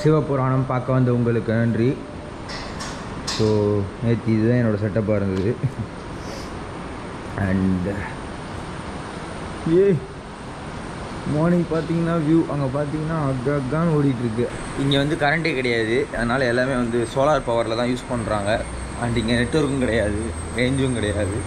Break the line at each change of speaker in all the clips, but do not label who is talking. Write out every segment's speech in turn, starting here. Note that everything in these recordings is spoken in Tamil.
சிவபுராணம் பார்க்க வந்த உங்களுக்கு நன்றி ஸோ நேற்று இதுதான் என்னோடய செட்டப்பாக இருந்தது அண்ட் ஏ மார்னிங் பார்த்தீங்கன்னா வியூ அங்கே பார்த்தீங்கன்னா அக்கா அக்கான்னு ஓடிட்டுருக்கு இங்கே வந்து கரண்ட்டே கிடையாது அதனால் எல்லாமே வந்து சோலார் பவரில் தான் யூஸ் பண்ணுறாங்க அண்ட் இங்கே நெட்ஒர்க்கும் கிடையாது ரேஞ்சும் கிடையாது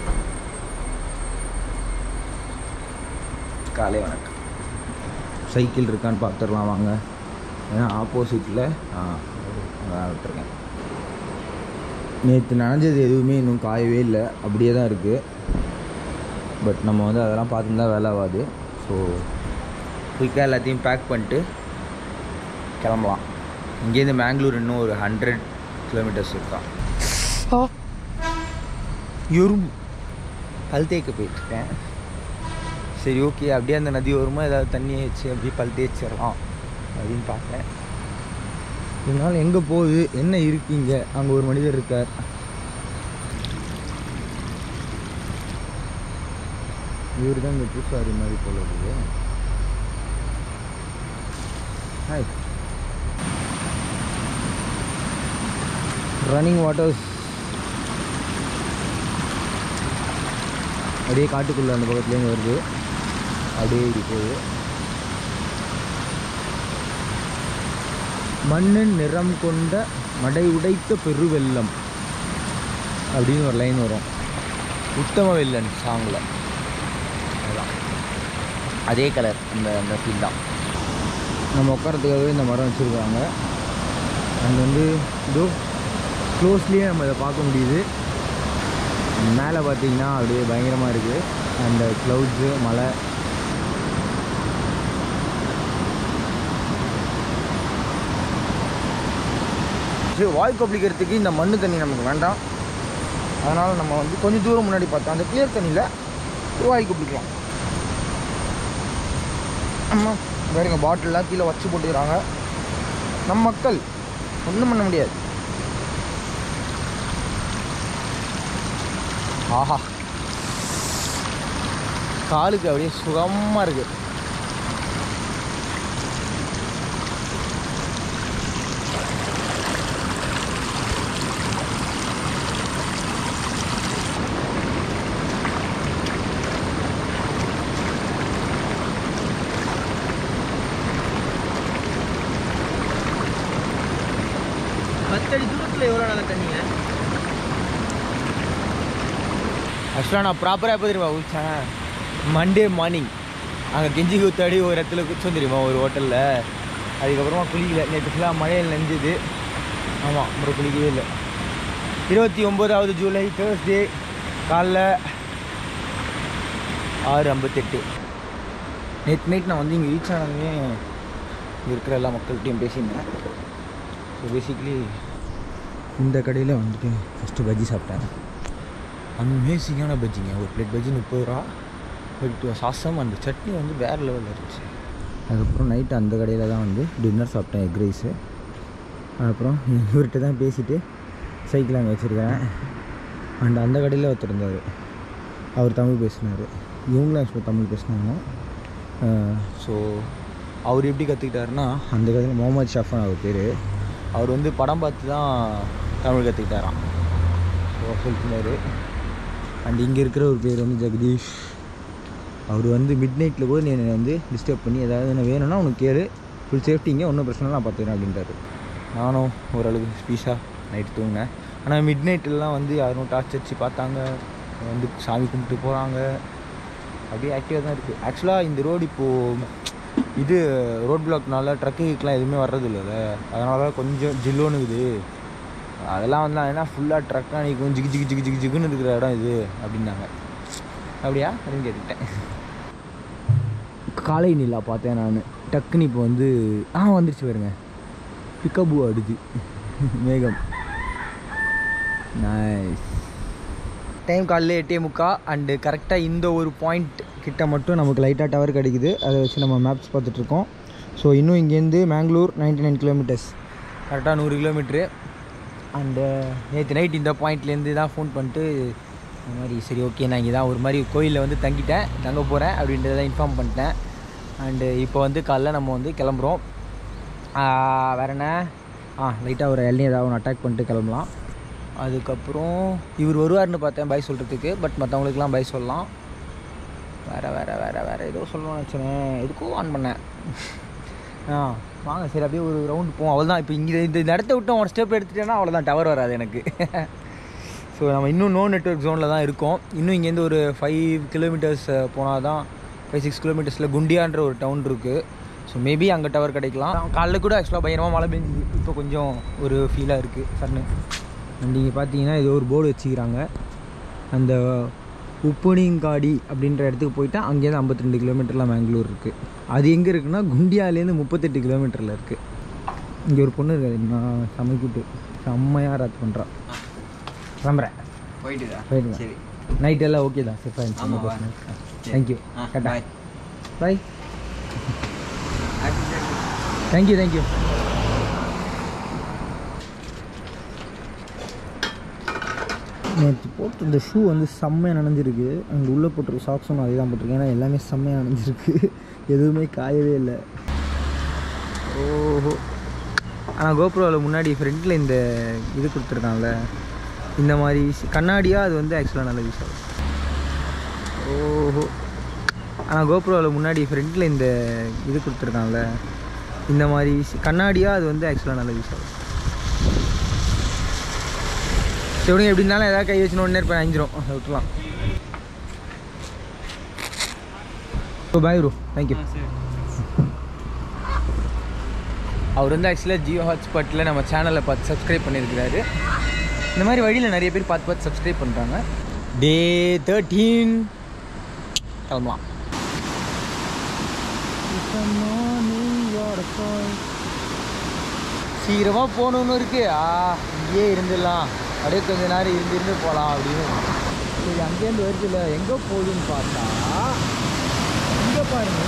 காலை வணக்கம் சைக்கிள் இருக்கான்னு பார்த்துடலாம் வாங்க ஏன்னா ஆப்போசிட்டில் அதான் விட்டுருக்கேன் நேற்று நனைஞ்சது எதுவுமே இன்னும் காயவே இல்லை அப்படியே தான் இருக்குது பட் நம்ம வந்து அதெல்லாம் பார்த்துருந்தா வேலை ஆகாது ஸோ குயிக்காக எல்லாத்தையும் பேக் பண்ணிட்டு கிளம்பலாம் இங்கேருந்து மேங்களூர் இன்னும் ஒரு ஹண்ட்ரட் கிலோமீட்டர்ஸ் இருக்கான் எறும்பு பல் தேய்க்க போயிட்டுருக்கேன் சரி ஓகே அப்படியே அந்த நதி ஓரமாக ஏதாவது தண்ணியை வச்சு அப்படியே பல் தேய்ச்சிடலாம் அப்படின்னு பார்த்தேன் இதனால் எங்கே போகுது என்ன இருக்கீங்க அங்கே ஒரு மனிதர் இருக்கார் இவர் தான் இந்த பூசாரி மாதிரி போல இருக்குது ஹாய் ரன்னிங் வாட்டர்ஸ் அப்படியே காட்டுக்குள்ளே அந்த பக்கத்துலேருந்து வருது அப்படியே இப்படி போகுது மண்ணின் நிறம் கொண்ட மடை உடைத்த பெருவெள்ளம் அப்படின்னு ஒரு லைன் வரும் உத்தம வெள்ளன் சாங்கில் அதுதான் அதே கலர் அந்த அந்த ஃபீல் தான் நம்ம உட்காரத்துக்காகவே இந்த மரம் வச்சுருக்காங்க அண்ட் வந்து இதோ க்ளோஸ்லேயே நம்ம இதை பார்க்க முடியுது மேலே பார்த்தீங்கன்னா அப்படியே பயங்கரமாக இருக்குது அந்த க்ளவுட்ஸு மலை சரி வாய் கொப்பளிக்கிறதுக்கு இந்த மண்ணு தண்ணி நமக்கு வேண்டாம் அதனால் நம்ம வந்து கொஞ்சம் தூரம் முன்னாடி பார்த்தோம் அந்த கிளியர் தண்ணியில் வாய் கொப்பளிக்கலாம் ஆமாம் வேறுங்க பாட்டிலெலாம் கீழே வச்சு போட்டுக்கிறாங்க நம்ம மக்கள் ஒன்றும் பண்ண முடியாது ஆஹா காலுக்கு அப்படியே சுகமாக இருக்குது
பத்தடி தூரத்தில் எவ்வளோ நாள் தண்ணிங்க
ஆக்சுவலாக நான் ப்ராப்பராக எப்போ தெரியுமா குளித்தேன் மண்டே மார்னிங் அங்கே கெஞ்சி கூத்தாடி ஒரு இடத்துல குச்சோம் தெரியுமா ஒரு ஹோட்டலில் அதுக்கப்புறமா குளிக்கல நேற்று ஃபுல்லாக மழையில் நெஞ்சது ஆமாம் அப்புறம் குளிக்கவே இல்லை இருபத்தி ஒம்போதாவது ஜூலை தேர்ஸ்டே காலைல ஆறு ஐம்பத்தெட்டு நேற்று நைட் நான் வந்து இங்கே ரீச் ஆனதுமே இங்கே இருக்கிற எல்லா மக்கள்கிட்டையும் பேசியிருந்தேன் ஸோ பேசிக்கலி இந்த கடையில் வந்துட்டு ஃபஸ்ட்டு பஜ்ஜி சாப்பிட்டேன் அமேசிங்கான பஜ்ஜிங்க ஒரு பிளேட் பஜ்ஜி முப்பது ரூபா பட் சாசம் அந்த சட்னி வந்து வேறு லெவலில் இருந்துச்சு அதுக்கப்புறம் நைட்டு அந்த கடையில் தான் வந்து டின்னர் சாப்பிட்டேன் எக் ரைஸு அப்புறம் இவர்கிட்ட தான் பேசிவிட்டு சைக்கிள் அங்கே வச்சுருக்கேன் அண்ட் அந்த கடையில் ஒருத்தர் இருந்தார் அவர் தமிழ் பேசினார் இவங்களும் ஆக்சுவலாக தமிழ் பேசினாங்க ஸோ அவர் எப்படி கற்றுக்கிட்டாருன்னா அந்த கடையில் முகமது ஷாஃபான் அவர் பேர் அவர் வந்து படம் பார்த்து தான் தமிழ் கற்றுக்கிட்டாராம் ஸோ சொல்லிட்டுருந்தாரு அண்ட் இங்கே இருக்கிற ஒரு பேர் வந்து ஜெகதீஷ் அவர் வந்து மிட் நைட்டில் கூட நீ என்னை வந்து டிஸ்டர்ப் பண்ணி ஏதாவது என்ன வேணும்னா உனக்கு கேளு ஃபுல் சேஃப்டிங்க ஒன்றும் பிரச்சனை இல்லை, நான் பார்த்துக்கிறேன் அப்படின்றாரு நானும் ஓரளவுக்கு ஸ்பீஷாக நைட்டு தூங்கினேன் ஆனால் மிட் நைட்லலாம் வந்து யாரும் டார்ச் வச்சு பார்த்தாங்க வந்து சாமி கும்பிட்டு போகிறாங்க அப்படியே ஆக்டிவாக தான் இருக்குது ஆக்சுவலாக இந்த ரோடு இப்போது இது ரோட் பிளாக்னால ட்ரக்குக்கெலாம் எதுவுமே வர்றது இல்லைல்ல அதனால தான் கொஞ்சம் ஜில்லோன்னு இருக்குது அதெல்லாம் வந்து ஏன்னா ஃபுல்லாக ட்ரக்காக நிற்கும் ஜிகு ஜிகு ஜிகு ஜிகு ஜிகுன்னு இருக்கிற இடம் இது அப்படின்னாங்க அப்படியா அப்படின்னு கேட்டுக்கிட்டேன் காலை நிலா பார்த்தேன் நான் டக்குன்னு இப்போ வந்து ஆ வந்துருச்சு பாருங்க பிக்கபு அடுது மேகம் நைஸ் டைம் காலையில் எட்டே முக்கா அண்டு கரெக்டாக இந்த ஒரு பாயிண்ட் கிட்ட மட்டும் நமக்கு லைட்டாக டவர் கிடைக்குது அதை வச்சு நம்ம மேப்ஸ் பார்த்துட்ருக்கோம் ஸோ இன்னும் இங்கேருந்து மேங்களூர் 99 நைன் கிலோமீட்டர்ஸ் கரெக்டாக நூறு கிலோமீட்ரு அண்டு நேற்று நைட் இந்த பாயிண்ட்லேருந்து தான் ஃபோன் பண்ணிட்டு இந்த மாதிரி சரி ஓகே நான் இங்கே தான் ஒரு மாதிரி கோயிலில் வந்து தங்கிட்டேன் தங்க போகிறேன் அப்படின்றத இன்ஃபார்ம் பண்ணிட்டேன் அண்டு இப்போ வந்து காலைல நம்ம வந்து கிளம்புறோம் வேற என்ன ஆ லைட்டாக ஒரு எல்லாம் ஏதாவது ஒன்று அட்டாக் பண்ணிட்டு கிளம்பலாம் அதுக்கப்புறம் இவர் வருவார்னு பார்த்தேன் பை சொல்கிறதுக்கு பட் மற்றவங்களுக்குலாம் பை சொல்லலாம் வேறு வேறு வேறு வேறு ஏதோ சொல்லணும்னு நினச்சேன் எதுக்கும் ஆன் பண்ணேன் ஆ வாங்க சரி அப்படியே ஒரு ரவுண்டு போவோம் அவ்வளோதான் இப்போ இங்கே இந்த இந்த இடத்த விட்டு ஒரு ஸ்டெப் எடுத்துட்டேன்னா அவ்வளோதான் டவர் வராது எனக்கு ஸோ நம்ம இன்னும் நோ நெட்ஒர்க் ஜோனில் தான் இருக்கோம் இன்னும் இங்கேருந்து ஒரு ஃபைவ் கிலோமீட்டர்ஸ் போனால் தான் ஃபைவ் சிக்ஸ் கிலோமீட்டர்ஸில் குண்டியான்ற ஒரு டவுன் இருக்குது ஸோ மேபி அங்கே டவர் கிடைக்கலாம் காலைல கூட ஆக்சுவலாக பயங்கரமாக மழை பெஞ்சுது இப்போ கொஞ்சம் ஒரு ஃபீலாக இருக்குது சன்னு அண்ட் இங்கே பார்த்தீங்கன்னா ஏதோ ஒரு போர்டு வச்சுக்கிறாங்க அந்த உப்புனிங்காடி அப்படின்ற இடத்துக்கு போயிட்டா அங்கேருந்து ஐம்பத்தி ரெண்டு கிலோமீட்டரில் மேங்களூர் இருக்குது அது எங்கே இருக்குன்னா குண்டியாலேருந்து முப்பத்தெட்டு கிலோமீட்டரில் இருக்குது இங்கே ஒரு பொண்ணு இருக்காது நான் சமைக்கிட்டு செம்மையாக ரத்து பண்ணுறா கிளம்புறேன்
போயிட்டுதா
போயிடுங்க
சரி
நைட் எல்லாம் ஓகே தான் சரி ஃபைன்
ஆமா, வா.
தேங்க்யூ
ஆ,
கரெக்டா
bye.
பாய் தேங்க்யூ தேங்க்யூ நேற்று போட்டு இந்த ஷூ வந்து செம்மையாக நனைஞ்சிருக்கு அங்கே உள்ளே போட்டிருக்க சாக்ஸும் அதே தான் போட்டிருக்கேன் ஏன்னா எல்லாமே செம்மையாக நனைஞ்சிருக்கு எதுவுமே காயவே இல்லை ஓஹோ ஆனால் கோப்ரோவில் முன்னாடி ஃப்ரண்ட்டில் இந்த இது கொடுத்துருக்கான்ல இந்த மாதிரி ஸ்- கண்ணாடியாக அது வந்து ஆக்சுவலாக நல்ல யூஸ் ஆகும் ஓஹோ ஆனால் கோப்ரோவில் முன்னாடி ஃப்ரண்ட்டில் இந்த இது கொடுத்துருக்கான்ல இந்த மாதிரி ஸ்- கண்ணாடியாக அது வந்து ஆக்சுவலாக நல்ல யூஸ் ஆகும் சரி விடுங்க எப்படி இருந்தாலும் ஏதாவது கை வச்சுன்னு ஒன்றே இருப்பேன் அஞ்சிரும் அதை விட்டுலாம் ஸோ பாய் ப்ரோ தேங்க்யூ அவர் வந்து ஆக்சுவலாக ஜியோ ஹாட்ஸ்பாட்டில் நம்ம சேனலை பார்த்து சப்ஸ்கிரைப் பண்ணியிருக்கிறாரு இந்த மாதிரி வழியில் நிறைய பேர் பார்த்து பார்த்து சப்ஸ்கிரைப் பண்ணுறாங்க டே தேர்ட்டீன் கிளம்பலாம் சீக்கிரமாக போகணுன்னு இருக்கு ஆ இங்கேயே இருந்துடலாம் அப்படியே கொஞ்ச நேரம் இருந்து இருந்து போகலாம் அப்படின்னு சரி அங்கேருந்து வருது இல்லை எங்கே போகுதுன்னு பார்த்தா இங்கே பாருங்க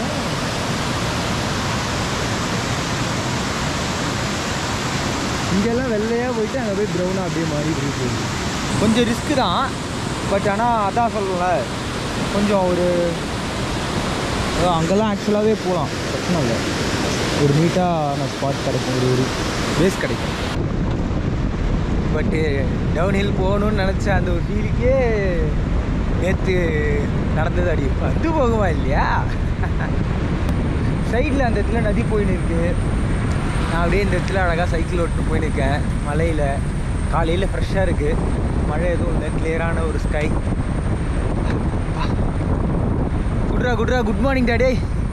இங்கெல்லாம் வெள்ளையாக போயிட்டு அங்கே போய் ப்ரௌனாக அப்படியே மாறி இப்படி போகுது கொஞ்சம் ரிஸ்க்கு தான் பட் ஆனால் அதான் சொல்லல கொஞ்சம் ஒரு அதான் அங்கெல்லாம் ஆக்சுவலாகவே போகலாம் பிரச்சனை இல்லை ஒரு நீட்டான ஸ்பாட் கிடைக்கும் ஒரு ஒரு பேஸ் கிடைக்கும் பட்டு டவுன் ஹில் போகணும்னு நினச்ச அந்த ஒரு ஃபீலுக்கே நேற்று நடந்தது அடி வந்து போகுமா இல்லையா சைடில் அந்த இடத்துல நதி போயின்னு இருக்கு நான் அப்படியே இந்த இடத்துல அழகாக சைக்கிள் ஓட்டு போயின்னு இருக்கேன் மலையில் காலையில் ஃப்ரெஷ்ஷாக இருக்குது மழை எதுவும் இல்லை கிளியரான ஒரு ஸ்கை குட்ரா குட்ரா குட் மார்னிங் டாடே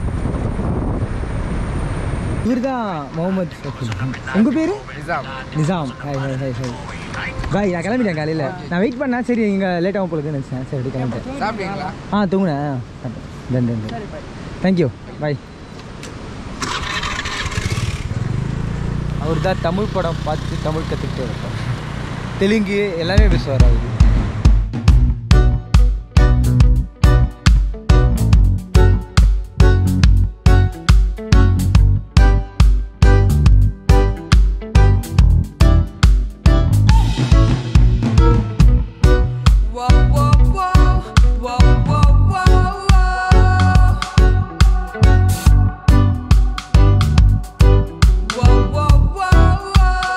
இவர் தான் முகமது உங்கள் பேர் Nizam hi hi hi hi bye நான் கிளம்பிட்டேன் காலையில் நான் வெயிட் பண்ணேன் சரி இங்கே லேட் ஆகும் போலுக்குன்னு நினச்சேன் சரி அப்படி கிளம்பிட்டேன்
சாப்பிட்டீங்களா
ஆ தூங்குனேன் டன் டன் தேங்க்யூ பாய் அவர் தான் தமிழ் படம் பார்த்து தமிழ் கற்றுக்கிட்டு இருப்பார் தெலுங்கு எல்லாமே பேசுவார் அவர்
Whoa, whoa, whoa, whoa, whoa, whoa, whoa. Whoa, whoa, whoa,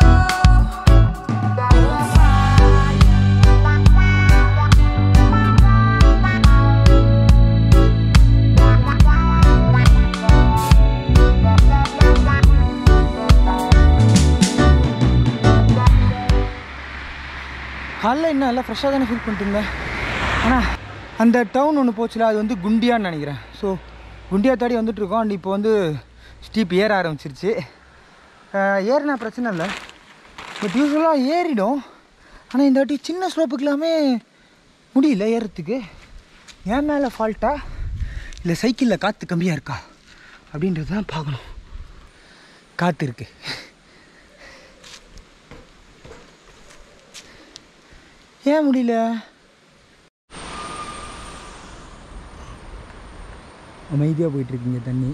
whoa. On fire.
காலைல இன்னும் எல்லாம் ஃப்ரெஷ்ஷாக தானே ஃபீல் பண்ணிட்டுங்க ஆனால் அந்த டவுன் ஒன்று போச்சுல அது வந்து குண்டியான்னு நினைக்கிறேன் ஸோ குண்டியா தாடி வந்துட்டுருக்கோம் அண்ட் இப்போ வந்து ஸ்டீப் ஏற ஆரம்பிச்சிருச்சு அஹ் ஏறினா பிரச்சனை இல்லை பட் யூஸ்வலாக ஏறிடும் ஆனால் இந்த வாட்டி சின்ன ஸ்லோப்புக்கு எல்லாமே முடியல ஏறுறதுக்கு ஏன் மேலே ஃபால்ட்டா இல்லை சைக்கிளில் காற்று கம்மியாக இருக்கா அப்படின்றது தான் பார்க்கணும் காற்று இருக்குது ஏன் முடியல அமைதியாக போயிட்டுருக்கீங்க தண்ணி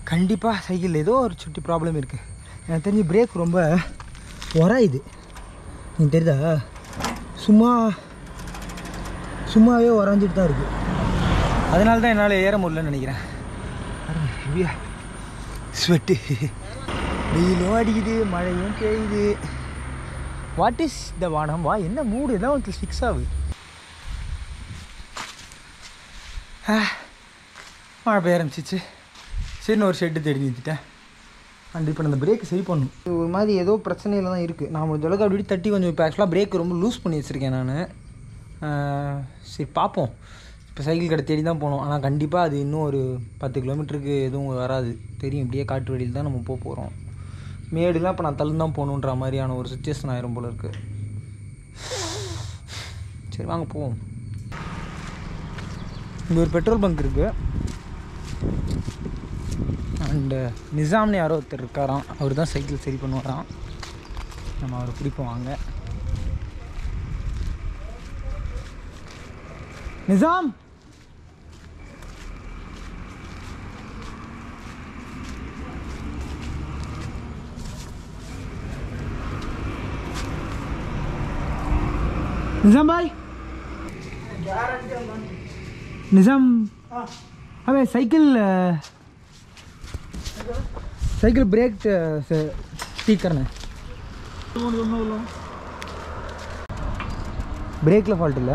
கண்டிப்பாக சைக்கிள் ஏதோ ஒரு சுட்டி ப்ராப்ளம் இருக்குது எனக்கு தெரிஞ்சு பிரேக் ரொம்ப உராயுது நீங்க தெரியுதா சும்மா சும்மாவே உறைஞ்சிட்டு தான் இருக்குது அதனால தான் என்னால் ஏற முடியலன்னு நினைக்கிறேன் ஹெவியா ஸ்வெட்டு வெயிலும் அடிக்குது மழையும் பெய்யுது வாட் இஸ் த வானம் வா என்ன மூடு எல்லாம் உங்களுக்கு ஃபிக்ஸ் ஆகுது ஆ, மழை பெய்ய ஆரம்பிச்சிச்சு சரின்னு ஒரு ஷெட்டு தேடி நிறுத்திட்டேன் அண்ட் இப்போ அந்த பிரேக் சரி பண்ணணும் இது ஒரு மாதிரி ஏதோ பிரச்சனையில் தான் இருக்குது நான் முடிஞ்ச அளவுக்கு அப்படி இப்படி தட்டி கொஞ்சம் இப்போ ஆக்சுவலாக பிரேக் ரொம்ப லூஸ் பண்ணி வச்சுருக்கேன் நான் சரி பார்ப்போம் இப்போ சைக்கிள் கடை தேடி தான் போனோம் ஆனால் கண்டிப்பாக அது இன்னும் ஒரு பத்து கிலோமீட்டருக்கு எதுவும் வராது தெரியும் இப்படியே காட்டு வழியில் தான் நம்ம போக போகிறோம் மேடுலாம் இப்போ நான் தள்ளு தான் போகணுன்ற மாதிரியான ஒரு சுச்சுவேஷன் ஆயிரும் போல இருக்குது சரி வாங்க போவோம் இங்கே ஒரு பெட்ரோல் பங்க் இருக்குது அண்டு நிசாம்னு யாரோ ஒருத்தர் இருக்காராம் அவர் தான் சைக்கிள் சரி பண்ணுவாராம் நம்ம அவரை பிடிப்போம் வாங்க நிசாம் निजाम भाई निजाम अबे साइकिल अ, साइकिल ब्रेक अ, से ठीक करना है பிரேக்கில் ஃபால்ட் இல்லை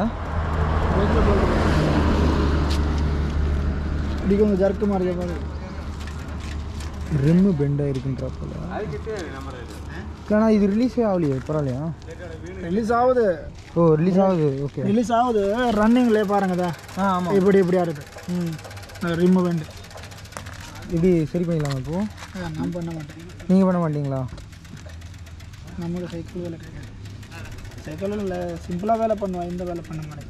இப்படி கொஞ்சம் ஜர்க்கு மாதிரி பாரு
ரிம்மு பெண்ட் ஆகிருக்குன்றா போல ஆனால் இது ரிலீஸே ஆகலையே பரவாயில்லையா
ரிலீஸ் ஆகுது
ஓ ரிலீஸ் ஆகுது ஓகே
ரிலீஸ் ஆகுது ரன்னிங்லேயே பாருங்கதா
ஆ ஆமாம்
இப்படி இப்படியா இருக்கு
ம்
ரிமூவ் வேண்டு
இப்படி சரி பண்ணிடலாமா இப்போது
நான் பண்ண மாட்டேன்
நீங்கள் பண்ண மாட்டீங்களா
நம்மளோட சைக்கிள் வேலை கிடையாது சைக்கிளில் இல்லை சிம்பிளாக வேலை பண்ணுவேன் இந்த வேலை பண்ண மாட்டேன்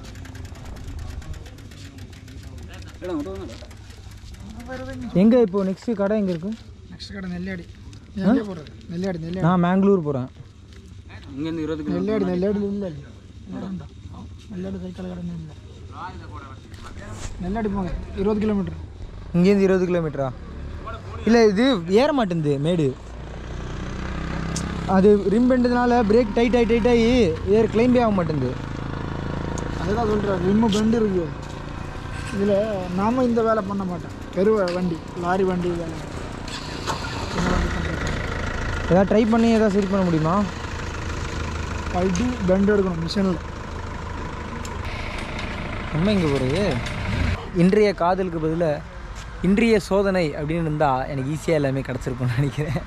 எங்கே இப்போ நெக்ஸ்ட்டு கடை எங்கே இருக்குது
நெக்ஸ்ட் கடை நெல்லியாடி நீ எங்கே போகிறது நெல்லியாடி நெல்லியாடி
நான் மேங்களூர் போகிறேன்
நெல்லியாடி நெல்லியாடி இல்லை நெல்லியாடி சைக்கிள் கடை இல்லை நெல்லியாடி போங்க இருபது கிலோமீட்டர்
இங்கேருந்து இருபது கிலோமீட்டரா இல்லை இது ஏற மாட்டேங்குது மேடு அது ரிம் பெண்டதுனால பிரேக் டைட் ஆகி டைட் ஆகி ஏர் கிளைம்பே ஆக மாட்டேங்குது
அதுதான் சொல்கிறேன் ரிம்மு பெண்டு இருக்கு இதில் நாம இந்த வேலை பண்ண மாட்டேன் பெரு வண்டி லாரி வண்டி வேலை சின்ன வண்டி பண்ணுறது
ஏதாவது ட்ரை பண்ணி ஏதாவது சரி பண்ண முடியுமா
கழட்டி பெண்டு எடுக்கணும் மிஷினில்
நம்ம இங்கே போகிறது இன்றைய காதலுக்கு பதிலாக இன்றைய சோதனை அப்படின்னு இருந்தால் எனக்கு ஈஸியாக எல்லாமே கிடச்சிருக்கும்னு நினைக்கிறேன்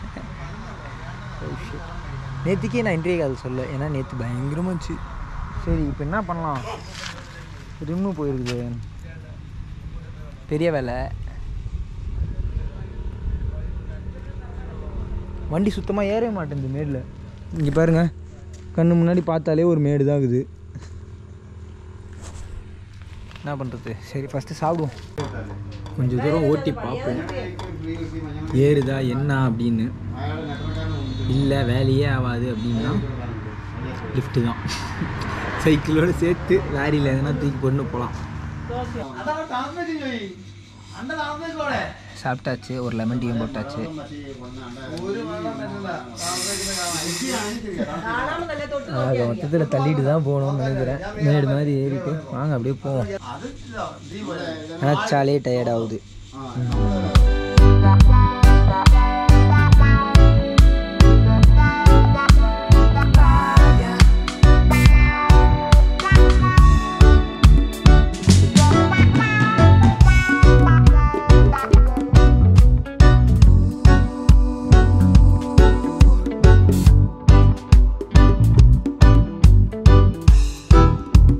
நேற்றுக்கே நான் இன்றைய காதல் சொல்ல ஏன்னா நேற்று பயங்கரமாக இருந்துச்சு சரி இப்போ என்ன பண்ணலாம் ரிம்மு போயிருக்குது பெரிய வேலை வண்டி சுத்தமாக ஏறவே மாட்டேங்குது மேடில் இங்கே பாருங்கள் கண்ணு முன்னாடி பார்த்தாலே ஒரு மேடு தான் இருக்குது என்ன பண்ணுறது சரி ஃபஸ்ட்டு சாப்பிடுவோம் கொஞ்சம் தூரம் ஓட்டி பார்ப்போம் ஏறுதா என்ன அப்படின்னு இல்லை வேலையே ஆகாது அப்படின்னா லிஃப்ட்டு தான் சைக்கிளோடு சேர்த்து லாரியில் எதனா தூக்கி போட்டு போகலாம் சாப்பிட்டாச்சு ஒரு லெமன் டீயும் போட்டாச்சு ஆக மொத்தத்தில் தள்ளிட்டு தான் போகணும்னு நினைக்கிறேன் மேடு மாதிரி ஏறிட்டு வாங்க அப்படியே போவோம் நினச்சாலே டயர்ட் ஆகுது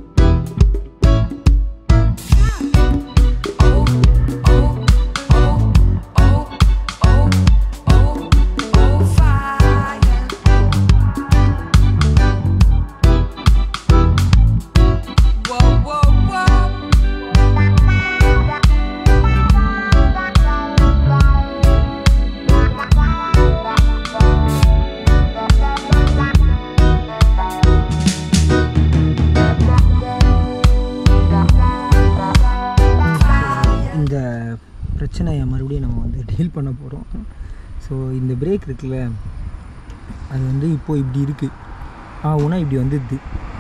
oh, oh, oh.
பிரச்சனையை மறுபடியும் நம்ம வந்து டீல் பண்ண போகிறோம் ஸோ இந்த பிரேக் இருக்குல்ல அது வந்து இப்போது இப்படி இருக்குது ஆகுனா இப்படி வந்துடுது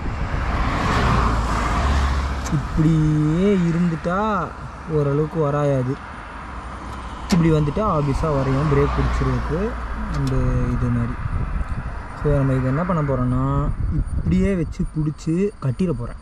இப்படியே இருந்துட்டா ஓரளவுக்கு வராயாது இப்படி வந்துட்டா ஆப்வியஸாக வரையும் பிரேக் பிடிச்சிருக்கு அந்த இது மாதிரி ஸோ நம்ம இது என்ன பண்ண போகிறோன்னா இப்படியே வச்சு பிடிச்சி கட்டிட போகிறேன்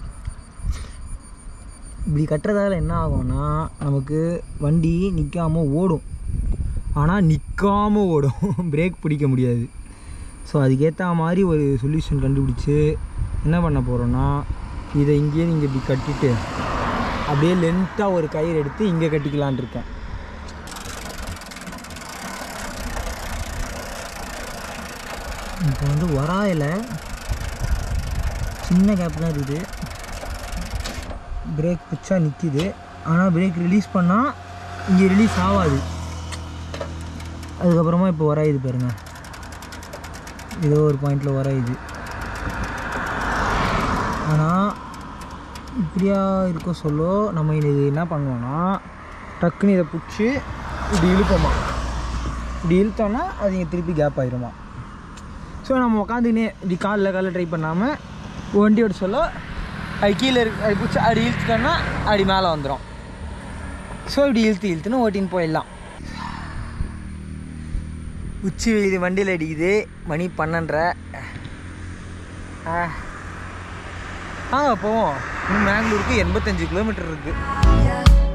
இப்படி கட்டுறதால என்ன ஆகும்னா நமக்கு வண்டி நிற்காம ஓடும் ஆனால் நிற்காம ஓடும் பிரேக் பிடிக்க முடியாது ஸோ அதுக்கேற்ற மாதிரி ஒரு சொல்யூஷன் கண்டுபிடிச்சி என்ன பண்ண போகிறோன்னா இதை இங்கேயே நீங்கள் இப்படி கட்டிட்டு அப்படியே லென்த்தாக ஒரு கயிறு எடுத்து இங்கே கட்டிக்கலான் இருக்கேன் இப்போ வந்து வராயில் சின்ன கேப் தான் இருக்குது பிரேக் பிடிச்சா நிற்கிது ஆனால் பிரேக் ரிலீஸ் பண்ணால் இங்கே ரிலீஸ் ஆகாது அதுக்கப்புறமா இப்போ வராயுது பாருங்க ஏதோ ஒரு பாயிண்டில் வராயுது ஆனால் இப்படியா இருக்க சொல்ல நம்ம இது என்ன பண்ணுவோன்னா டக்குன்னு இதை பிடிச்சி இப்படி இழுப்போமா இப்படி இழுத்தோன்னா அது இங்கே திருப்பி கேப் ஆயிருமா ஸோ நம்ம உட்காந்துனே இப்படி காலில் காலில் ட்ரை பண்ணாமல் வண்டியோட சொல்ல அது கீழே இருக்கு அது பிடிச்சி அப்படி இழுத்துட்டோன்னா அப்படி மேலே வந்துடும் ஸோ இப்படி இழுத்து இழுத்துன்னு ஓட்டின்னு போயிடலாம் உச்சி வெயில் வண்டியில் அடிக்குது மணி பன்னெண்டரை ஆ ஆ போவோம் இன்னும் மேங்களூருக்கு எண்பத்தஞ்சு கிலோமீட்டர் இருக்குது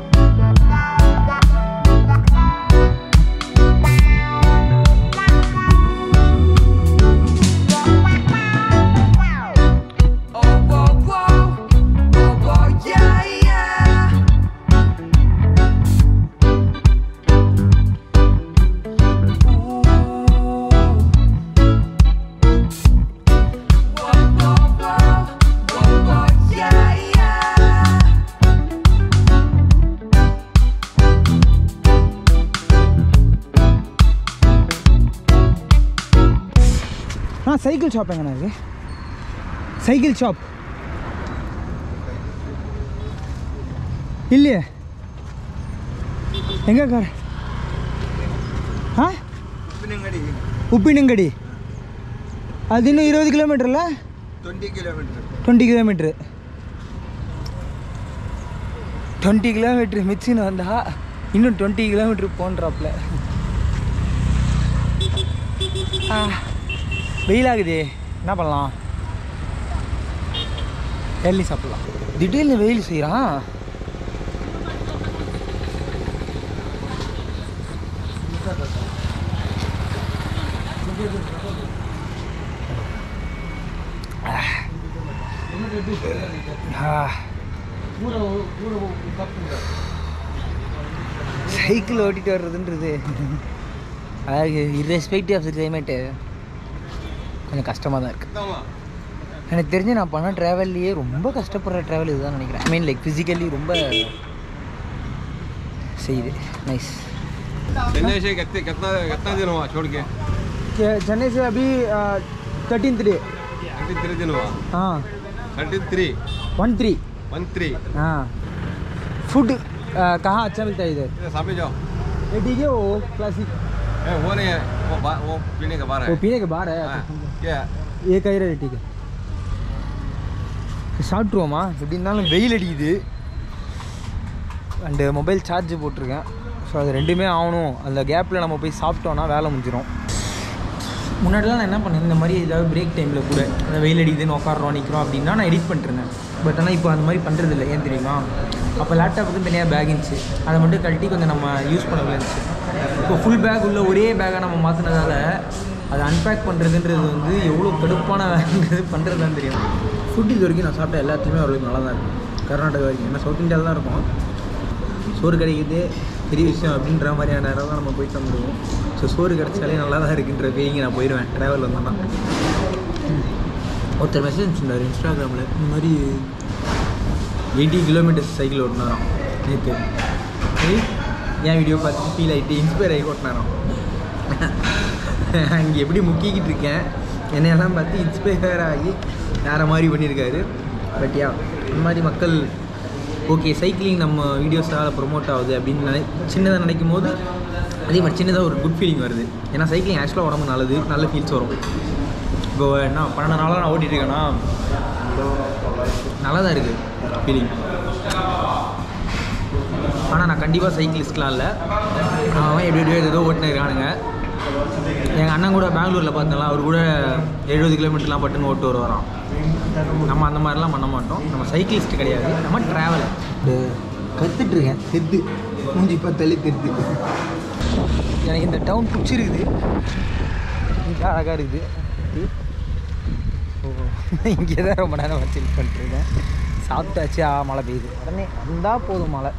Oh, whoa, whoa, whoa, whoa, yeah, yeah. Ooh. Whoa, whoa, whoa, whoa, whoa, yeah, yeah.
ஆ சைக்கிள் ஷாப் எங்கண்ணா இருக்கு சைக்கிள் ஷாப் இல்லையே எங்கே கார் ஆ உப்பினங்கடி அது இன்னும் இருபது கிலோமீட்டர்ல
twenty kilometre
twenty kilometre twenty kilometre மிச்சின்னு வந்தா இன்னும் டுவெண்ட்டி கிலோமீட்ரு போன்றாப்புல ஆ வெயிலாகுதே என்ன பண்ணலாம் எள்ளி சாப்பிட்லாம் திடீர்னு வெயில் செய்கிறான் சைக்கிள் ஓட்டிட்டு வர்றதுன்றது அதாவது irrespective ஆஃப் த கிளைமேட்டு கொஞ்சம் கஷ்டமாக தான் இருக்குது எனக்கு தெரிஞ்சு நான் பண்ண ட்ராவல்லையே ரொம்ப கஷ்டப்படுற ட்ராவல் இதுதான் நினைக்கிறேன் ஐ மீன் லைக் ஃபிசிக்கலி ரொம்ப செய்யுது நைஸ்
चेन्नई से कितने कितना कितना दिन हुआ छोड़ के
சென்னை से अभी थर्टीन थ्री
थर्टी थ्री दिन हुआ
हाँ
thirty three
one three
one three
हाँ फूड कहाँ अच्छा मिलता है इधर
सामने जाओ
ये ठीक है वो क्लासिक
ए, वो नहीं है वो बा, वो पीने का बार
वो
है
पीने के बाहर है
हाँ, क्या
ஏ கயிறு ठीक है சாப்பிட்ருவோமா எப்படி இருந்தாலும் வெயில் அடிக்குது அண்டு மொபைல் சார்ஜ் போட்டிருக்கேன் ஸோ அது ரெண்டுமே ஆகணும் அந்த கேப்பில் நம்ம போய் சாப்பிட்டோன்னா வேலை முடிஞ்சிடும் முன்னாடிலாம் நான் என்ன பண்ணேன் இந்த மாதிரி ஏதாவது பிரேக் டைமில் கூட அந்த வெயில் அடிக்குதுன்னு உட்காடுறோம் நிற்கிறோம் அப்படின்னா நான் எடிட் பண்ணிட்டுருந்தேன் பட் ஆனால் இப்போ அந்த மாதிரி பண்ணுறது இல்லை ஏன் தெரியுமா அப்போ லேப்டாப்புக்கு தனியாக பேக் இருந்துச்சு அதை மட்டும் கழட்டி கொஞ்சம் நம்ம யூஸ் பண்ண இருந்துச்சு இப்போ ஃபுல் பேக் உள்ள ஒரே பேக்கை நம்ம மாற்றினதால அதை அன்பேக் பண்ணுறதுன்றது வந்து எவ்வளோ கடுப்பான வேலைன்றது பண்ணுறது தான் தெரியும் ஃபுட் இது வரைக்கும் நான் சாப்பிட்ட எல்லாத்துலேயுமே ஓரளவுக்கு நல்லா தான் இருக்கும் கர்நாடகா வரைக்கும் ஏன்னா சவுத் இந்தியாவில் தான் இருக்கும் சோறு கிடைக்குது பெரிய விஷயம் அப்படின்ற மாதிரியான இடம் தான் நம்ம போயிட்டு வந்துடுவோம் ஸோ சோறு கிடைச்சாலே நல்லா தான் இருக்குன்ற ஃபீலிங் நான் போயிடுவேன் ட்ராவல் வந்தோன்னா ஒருத்தர் மெசேஜ் சொன்னார் இன்ஸ்டாகிராமில் இந்த மாதிரி எயிட்டி கிலோமீட்டர்ஸ் சைக்கிள் ஓட்டினாராம் நேற்று சரி என் வீடியோ பார்த்து ஃபீல் ஆகிட்டு இன்ஸ்பயர் ஆகி ஓட்டினாராம் அங்கே எப்படி முக்கிக்கிட்டு இருக்கேன் என்னையெல்லாம் பார்த்து இன்ஸ்பயர் ஆகி வேறு மாதிரி பண்ணியிருக்காரு பட் யா இந்த மாதிரி மக்கள் ஓகே சைக்கிளிங் நம்ம வீடியோஸால் ப்ரொமோட் ஆகுது அப்படின்னு நினை சின்னதாக நினைக்கும் போது அதே மாதிரி சின்னதாக ஒரு குட் ஃபீலிங் வருது ஏன்னா சைக்கிளிங் ஆக்சுவலாக உடம்பு நல்லது நல்ல ஃபீல்ஸ் வரும் இப்போ என்ன பன்னெண்டு நாளாக நான் ஓட்டிகிட்டு இருக்கேன்னா நல்லா தான் இருக்குது ஃபீலிங் ஆனால் நான் கண்டிப்பாக சைக்கிளிஸ்ட்லாம் இல்லை அவன் எப்படி எப்படியோ ஏதோ ஓட்டினு இருக்கானுங்க எங்கள் அண்ணன் கூட பெங்களூரில் பார்த்தலாம் அவர் கூட எழுபது கிலோமீட்டர்லாம் பட்டுன்னு ஓட்டு வருவாராம் நம்ம அந்த மாதிரிலாம் பண்ண மாட்டோம் நம்ம சைக்கிளிஸ்ட் கிடையாது நம்ம ட்ராவலர் கற்றுட்ருக்கேன் தெத்து மூஞ்சி பார்த்தாலே தெத்து எனக்கு இந்த டவுன் பிடிச்சிருக்குது இங்கே அழகாக இருக்குது ஸோ இங்கே தான் ரொம்ப நேரம் வச்சு பண்ணிட்டுருக்கேன் சாப்பிட்டாச்சு ஆ மழை பெய்யுது உடனே வந்தால் போதும் மழை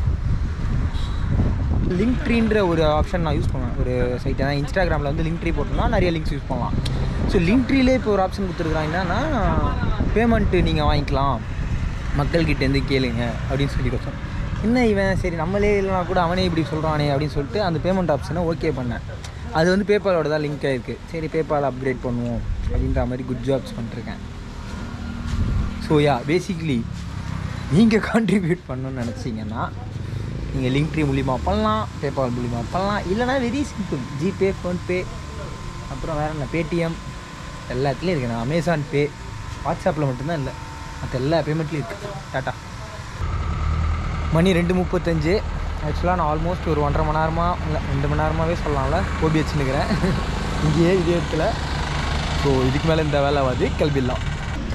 லிங்க் ட்ரீன்ற ஒரு ஆப்ஷன் நான் யூஸ் பண்ணுவேன் ஒரு சைட் ஏன்னா இன்ஸ்டாகிராமில் வந்து லிங்க் ட்ரீ போட்டோம்னா நிறைய லிங்க்ஸ் யூஸ் பண்ணலாம் ஸோ லிங்க் ட்ரீலே இப்போ ஒரு ஆப்ஷன் கொடுத்துருக்குறாங்க என்னன்னா பேமெண்ட்டு நீங்கள் வாங்கிக்கலாம் மக்கள்கிட்டேருந்து கேளுங்க அப்படின்னு சொல்லி கொடுத்தோம் என்ன இவன் சரி நம்மளே இல்லைனா கூட அவனே இப்படி சொல்கிறானே அப்படின்னு சொல்லிட்டு அந்த பேமெண்ட் ஆப்ஷனை ஓகே பண்ணேன் அது வந்து பேபாலோட தான் லிங்க் ஆகிருக்கு சரி பேபால் அப்கிரேட் பண்ணுவோம் அப்படின்ற மாதிரி குட் ஜாப்ஸ் பண்ணிருக்கேன் ஸோ யா பேசிக்லி நீங்கள் கான்ட்ரிபியூட் பண்ணணும்னு நினச்சிங்கன்னா நீங்கள் லிங்க் ட்ரீ மூலிமா பண்ணலாம் பேபால் மூலிமா பண்ணலாம் இல்லைனா வெரி சிம்பிள் ஜிபே ஃபோன்பே அப்புறம் வேறு என்ன பேடிஎம் எல்லாத்துலேயும் இருக்குது நான் அமேசான் பே வாட்ஸ்அப்பில் மட்டும்தான் இல்லை மற்ற எல்லா பேமெண்ட்லேயும் இருக்குது டாட்டா மணி ரெண்டு முப்பத்தஞ்சு ஆக்சுவலாக நான் ஆல்மோஸ்ட் ஒரு ஒன்றரை மணி நேரமாக இல்லை ரெண்டு மணி நேரமாகவே சொல்லலாம்ல ஓபி வச்சுன்னுக்கிறேன் இங்கேயே இதே இடத்துல ஸோ இதுக்கு மேலே இந்த வேலை வந்து கிளம்பிடலாம்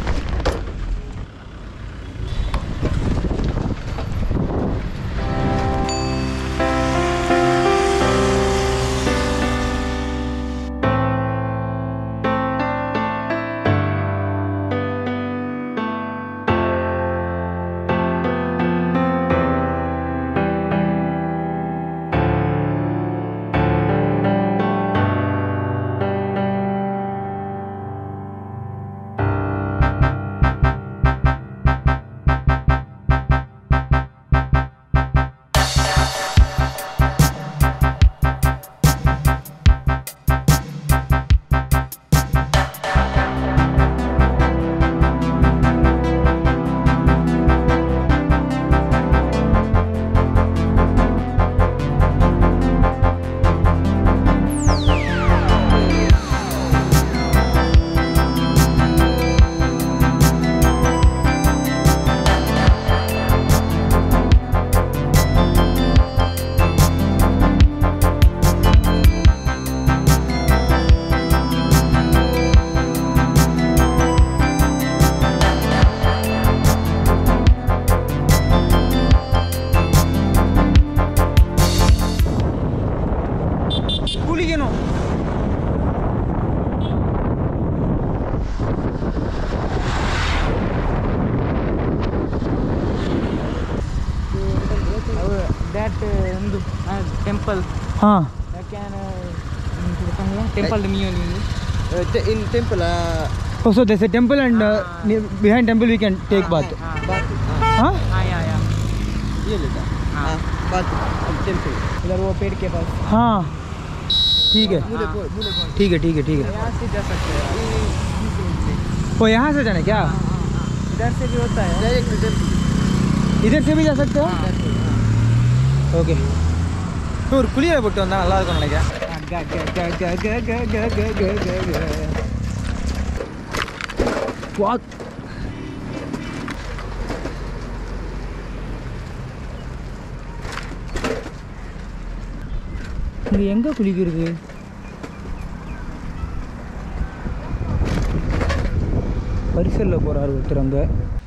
குளிக்கணும்
that uh, Hindu uh, temple
ಹಾಂ
that can uh, temple the new
in temple oh so there's a temple and uh, near, behind temple we can take bath हाँ
हाँ या या
ये लेता
हाँ
टेम्पल
इधर वो पेड़ के पास
हाँ ठीक है ठीक है ठीक है ठीक है
यहाँ से जा सकते हैं
वो यहाँ से जाना है क्या
इधर से भी होता है
इधर से भी जा सकते हो ஓகே ஒரு குளியலை போட்டு வந்தால் நல்லா இருக்கும் நினைக்கிறேன் வாக் இங்கே எங்கே குளிக்கிறது பரிசலில் போகிறாரு ஒருத்தர் அங்கே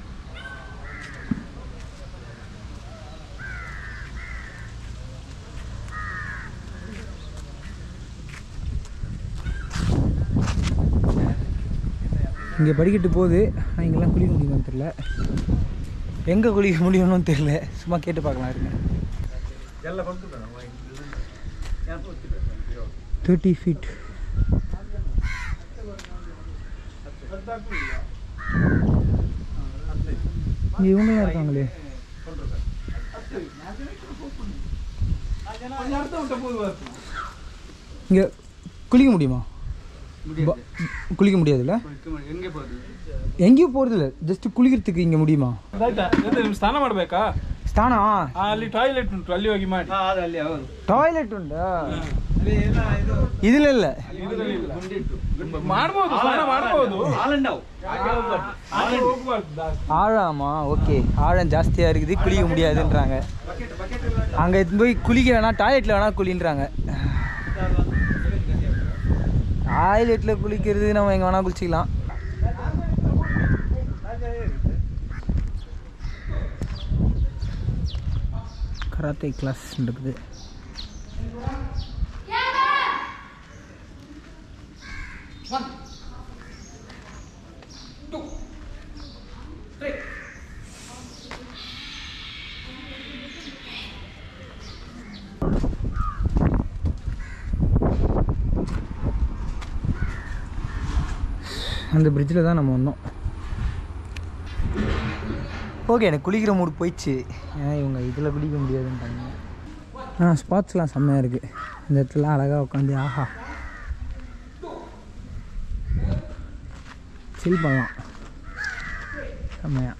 இங்கே படிக்கட்டு போகுது ஆனால் இங்கெல்லாம் குளிக்க முடியுமான்னு தெரில எங்கே குளிக்க முடியும்னு தெரில சும்மா கேட்டு பார்க்கலாம் இருங்க தேர்ட்டி ஃபீட் இங்கே இவங்களாம் இருக்காங்களே இங்கே குளிக்க முடியுமா ப- குளிக்க முடியாதுல்ல எங்கேயும் போகிறதில்ல ஜஸ்ட் குளிக்கிறதுக்கு இங்கே முடியுமா
ಆಯ್ತಾ ಎಂತ ನಿಮ್ ಸ್ನಾನ ಮಾಡ್ಬೇಕಾ
ಸ್ನಾನ
ಆ, ಅಲ್ಲಿ ಟಾಯ್ಲೆಟ್ ಉಂಟು ಅಲ್ಲಿ ಹೋಗಿ ಮಾಡಿ
ಟಾಯ್ಲೆಟ್ ಉಂಟಾ ಇದಿಲ್ಲ ಇಲ್ಲ
ಮಾಡ್ಬೋದು ಸ್ನಾನ ಮಾಡ್ಬೋದು ಆದ್ರೆ ಹೋಗ್ಬಾರ್ದು ದಾರಿ.
ஆழமா ஓகே ஆழம் ஜாஸ்தியாக இருக்குது குளிக்க முடியாதுன்றாங்க அங்கே எடுத்து போய் குளிக்க வேணாம் டாய்லெட்டில் வேணால் குளின்றாங்க டாய்லெட்டில் குளிக்கிறது நம்ம எங்கே வேணால் குளிச்சிக்கலாம் கராத்தே கிளாஸ் இருக்குது அந்த பிரிட்ஜில் தான் நம்ம வந்தோம் ஓகே எனக்கு குளிக்கிற மூடு போயிடுச்சு ஏன் இவங்க இதில் குளிக்க முடியாதுன்றாங்க ஆ ஸ்பாட்ஸ்லாம் செம்மையாக இருக்குது இந்த இடத்துல அழகாக உட்காந்து ஆஹா சில் பண்ணலாம் செம்மையா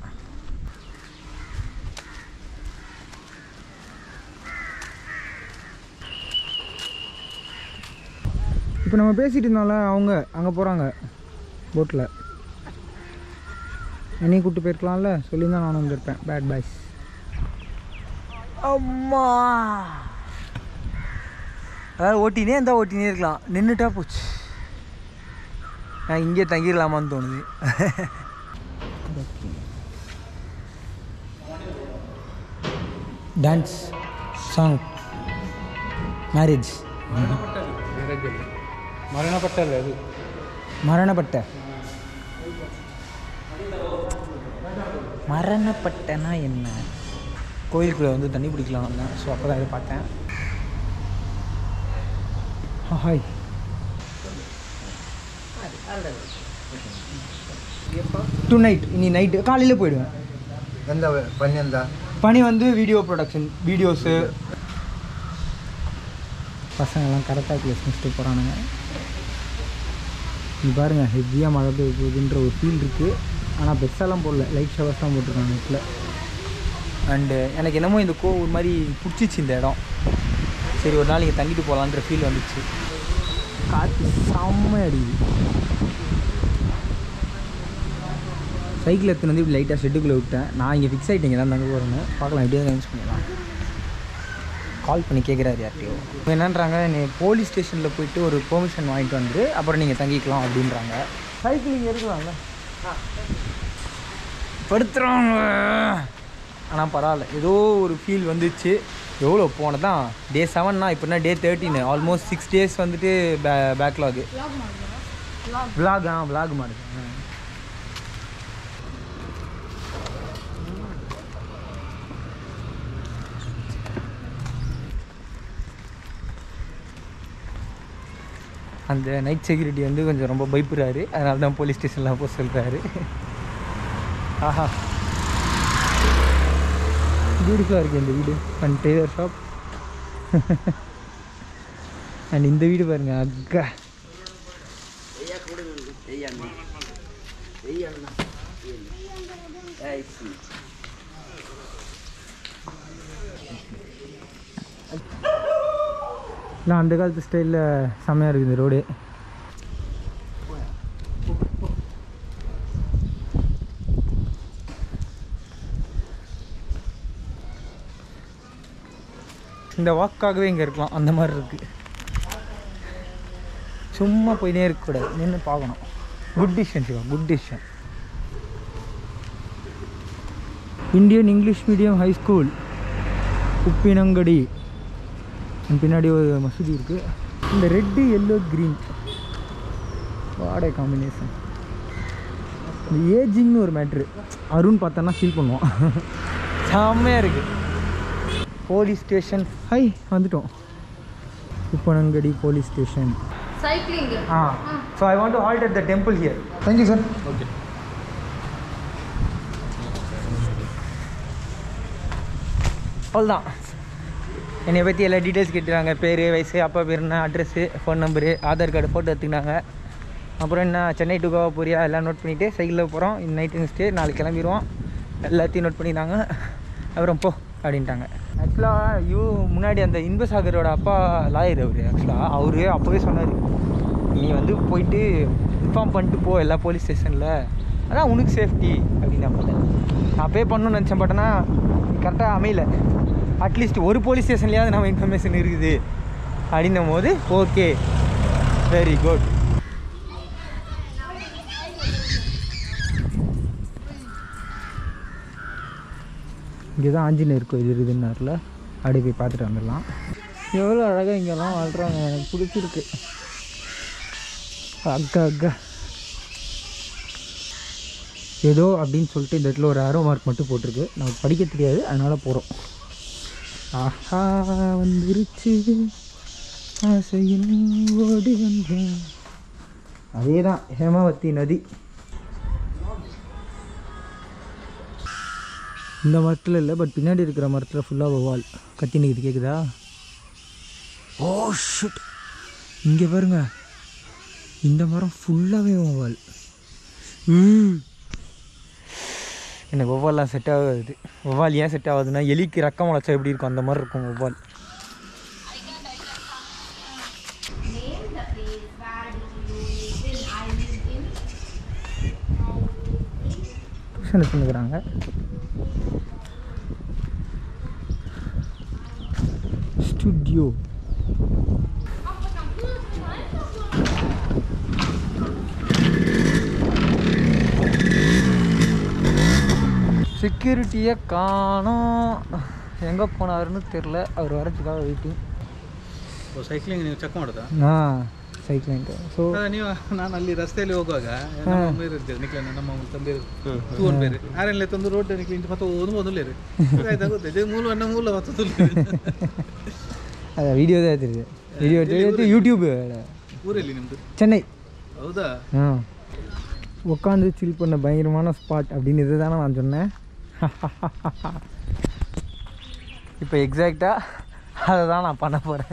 இப்போ நம்ம பேசிகிட்டு இருந்தோம்ல அவங்க அங்கே போகிறாங்க போட்டில் என்னையும் கூப்பிட்டு போயிருக்கலாம்ல சொல்லியிருந்தா நானும் வந்திருப்பேன் பேட் பாய்ஸ் அம்மா அதாவது ஓட்டினே இருந்தால் ஓட்டினே இருக்கலாம் நின்றுட்டா போச்சு நான் இங்கே தங்கிடலாமான்னு தோணுது டான்ஸ் சாங் மேரேஜ்
ಮರಣಪಟ್ಟಲ್ಲ ಅದು
மரணப்பட்ட மரணப்பட்டனா என்ன கோயிலுக்குள்ளே வந்து தண்ணி பிடிக்கலாம் வந்தேன் ஸோ அப்போ தான் இதை பார்த்தேன் ஹாய் டு நைட் இனி நைட்டு காலையில் போயிடுவேன்
ಎಂದ ಪನ್ನಿ ಎಂದ
பணி வந்து வீடியோ ப்ரொடக்ஷன் வீடியோஸு பசங்கள்லாம் கரெக்டாக ப்ளேஸ் முடிச்சுட்டு போகிறானுங்க நீ பாருங்கள் ஹெவியாக மழை பெய்ய போகுதுன்ற ஒரு ஃபீல் இருக்குது ஆனால் பெருசாலாம் போடல லைட் ஷவர்ஸ் தான் போட்டிருக்காங்க நெட்டில் அண்டு எனக்கு என்னமோ இந்த கோ ஒரு மாதிரி பிடிச்சிச்சு இந்த இடம் சரி ஒரு நாள் இங்கே தங்கிட்டு போகலான்ற ஃபீல் வந்துச்சு காற்று செம்ம அடிக்குது சைக்கிள் எடுத்துன்னு வந்து இப்படி லைட்டாக ஷெட்டுக்குள்ளே விட்டேன் நான் இங்கே ஃபிக்ஸ் ஆகிட்டேங்க தான் தங்க போகிறேன்னு பார்க்கலாம் எப்படியாவது கன்வின்ஸ் பண்ணிடலாம் கால் பண்ணி கேட்குறாரு யார்ட்டையோ இப்போ என்னன்றாங்க நீ போலீஸ் ஸ்டேஷனில் போயிட்டு ஒரு பெர்மிஷன் வாங்கிட்டு வந்துட்டு அப்புறம் நீங்கள் தங்கிக்கலாம் அப்படின்றாங்க சைக்கிள் இங்கே இருக்கலாம்ல படுத்துறாங்க ஆனால் பரவாயில்ல ஏதோ ஒரு ஃபீல் வந்துச்சு எவ்வளோ போனதான் டே செவன்னா இப்போனா day thirteen almost six days வந்துட்டு பே பேக்லாகு விலாக் ஆ விலாக் மாடுது ஆ. அந்த நைட் செக்யூரிட்டி வந்து கொஞ்சம் ரொம்ப பயப்படுறாரு அதனால தான் போலீஸ் ஸ்டேஷன்லாம் போக சொல்கிறாரு ஆஹா பியூட்டிஃபுல்லாக இருக்குது இந்த வீடு அண்ட் டெய்லர் ஷாப் அண்ட் இந்த வீடு பாருங்க அக்கா இல்லை அந்த காலத்து ஸ்டைலில் செம்மையாக இருக்குது இந்த ரோடு இந்த வாக்காகவே இங்கே இருக்கலாம் அந்த மாதிரி இருக்குது சும்மா போயினே இருக்கக்கூடாது நின்று பார்க்கணும் good decision Shiva good decision Indian English medium high school Uppinangady and பின்னாடி ஒரு மசூதி இருக்குது இந்த ரெட்டு எல்லோ க்ரீன் வாடகை காம்பினேஷன் இந்த ஏஜிங்னு ஒரு மேட்ரு அருண் பார்த்தோன்னா ஃபீல் பண்ணுவான் செம்மையாக இருக்குது போலீஸ் ஸ்டேஷன் ஹை வந்துட்டோம் Uppinangady police station
cycling
ah so I want to halt at the temple here thank you sir
okay
அவ்வளோதான் என்னை பற்றி எல்லா டீட்டெயில்ஸ் கேட்டுறாங்க பேர் வயசு அப்பா பேர் என்ன address phone number Aadhaar card photo எடுத்துக்கினாங்க அப்புறம் என்ன சென்னை டு கோவா போறியா எல்லாம் நோட் பண்ணிவிட்டு சைக்கிளில் போகிறோம் நைட்டு ஸ்டே நாளைக்கு கிளம்பிடுவோம் எல்லாத்தையும் நோட் பண்ணிட்டாங்க அப்புறம் போ அப்படின்ட்டாங்க ஆக்சுவலாக யூ முன்னாடி அந்த இன்பசாகரோட அப்பா லாயர் அவர் ஆக்சுவலாக அவர் அப்போவே சொன்னார் நீ வந்து போயிட்டு இன்ஃபார்ம் பண்ணிட்டு போ எல்லா போலீஸ் ஸ்டேஷனில் அதான் உனக்கு சேஃப்டி அப்படின்னு நான் பார்த்தேன் நான் பே பண்ணணும்னு நினச்சேன் பட் ஆனால் கரெக்டாக அமையல அட்லீஸ்ட் ஒரு போலீஸ் ஸ்டேஷன்லேயாவது நம்ம இன்ஃபர்மேஷன் இருக்குது அப்படின்னும் போது ஓகே வெரி குட் இங்கே தான் ஆஞ்சநேயர் கோயில் இருக்குதுன்னார்ல அப்படியே போய் பார்த்துட்டு வந்துடலாம் எவ்வளோ அழகாக இங்கெல்லாம் வாழ்கிறாங்க எனக்கு பிடிச்சிருக்கு அக்கா அக்கா ஏதோ அப்படின்னு சொல்லிட்டு இந்த இடத்துல ஒரு ஆரோ மார்க் மட்டும் போட்டிருக்கு நமக்கு படிக்க தெரியாது அதனால் போகிறோம் ஆஹா வந்துருச்சு ஆசையில் ஓடி வந்தேன் அதே தான் ஹேமாவதி நதி இந்த மரத்தில் இல்லை பட் பின்னாடி இருக்கிற மரத்தில் ஃபுல்லாக வவால் கத்தி நிற்குது கேட்குதா ஓ ஷிட் இங்கே பாருங்க இந்த மரம் ஃபுல்லாகவே வவால் ம் எனக்கு வவ்வால்லாம் செட் ஆகாது வவ்வால் ஏன் செட் ஆகாதுன்னா எலிக்கு ரக்கம் முளைச்சா எப்படி இருக்கும் அந்த மாதிரி இருக்கும் வவ்வால்
name the place where did you live in? I lived in
tuition எடுத்துக்கிறாங்க ஸ்டுடியோ செக்யூரிட்டியை காணோம் எங்கே போனாருன்னு தெரில அவர் வரதுக்காக வெயிட்டிங்
ಸೈಕ್ಲಿಂಗ್ ನೀವು ಚೆಕ್ ಮಾಡ್ದಾ
ಹಾಂ ಸೈಕ್ಲಿಂಗ್ ಸೊ
ನೀವು ನಾನು ಅಲ್ಲಿ ರಸ್ತೆಯಲ್ಲಿ ಹೋಗುವಾಗ ನಮ್ಮ ಬೇರೆ ಇರ್ತೇವೆ ನಿಕ್ಲ ನಮ್ಮ ತಂಬೇರು ತೂನ್ ಬೇರೆ ಆರೆಲ್ಲ ತಂದು ರೋಡ್ ನಿಕ್ಲಿ ಇಂತ ಮತ್ತೆ ಒಂದು ಮೊದಲೇರು ಆಯ್ತಾಗುತ್ತೆ ಇದು ಮೂಲ ಅಣ್ಣ ಮೂಲ ಮತ್ತೆ ತುಲ್ಲು
ಅದ ವಿಡಿಯೋ ಹೇಳ್ತಿದ್ದೆ ವಿಡಿಯೋ ಯೂಟ್ಯೂಬ್
ಊರಲ್ಲಿ ನಿಮ್ದು
சென்னை
ಹೌದಾ
ஆ உட்காந்து சில் பண்ண பயங்கரமான ஸ்பாட் அப்படின்னு இது தானே நான் சொன்னேன் இப்போ எக்ஸாக்டாக அதை தான் நான் பண்ண போகிறேன்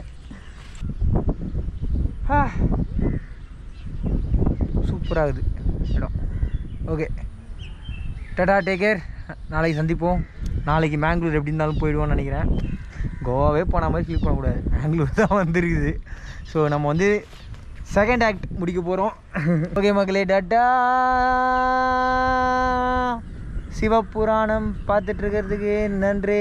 சூப்பராகுது இடம் ஓகே டடா டேக் கேர் நாளைக்கு சந்திப்போம் நாளைக்கு மேங்களூர் எப்படி இருந்தாலும் போயிடுவோம்னு நினைக்கிறேன் கோவாவே போன மாதிரி ஃபீல் பண்ணக்கூடாது மேங்களூர் தான் வந்துருக்குது ஸோ நம்ம வந்து செகண்ட் ஆக்ட் முடிக்க போகிறோம் ஓகே மக்களே டாட்டா சிவபுராணம் பார்த்துட்டு இருக்கிறதுக்கு நன்றி